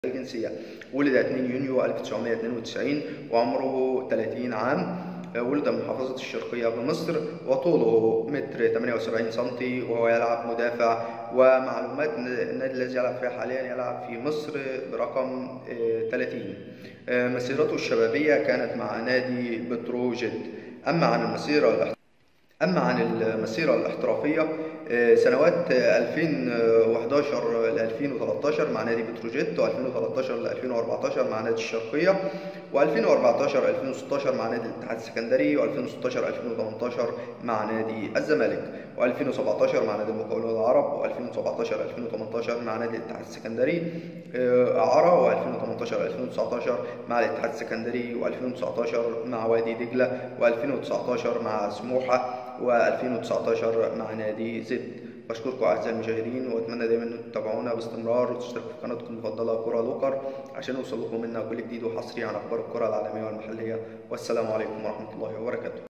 الجنسية ولد 2 يونيو 1992 وعمره 30 عام ولد من محافظة الشرقية بمصر وطوله متر 78 سنتي وهو يلعب مدافع ومعلومات النادي الذي يلعب فيه حاليا يلعب في مصر برقم 30 مسيرته الشبابية كانت مع نادي بتروجيت أما عن المسيرة أما عن المسيرة الاحترافية سنوات 2011 ل 2013 مع نادي بتروجيت و2013 ل 2014 مع نادي الشرقية و2014 2016 مع نادي الاتحاد السكندري و2016 2018 مع نادي الزمالك و2017 مع نادي المقاولون العرب و2017 2018 مع نادي الاتحاد السكندري إعارة و2018 2019 مع الاتحاد السكندري و2019 مع وادي دجلة و2019 مع سموحة و2019 مع نادي زد بشكركم اعزائي المشاهدين واتمنى دايما ان تتابعونا باستمرار وتشتركوا في قناتكم المفضله كره لوكر عشان يوصل لكم منا كل جديد وحصري عن اخبار الكره العالميه والمحليه والسلام عليكم ورحمه الله وبركاته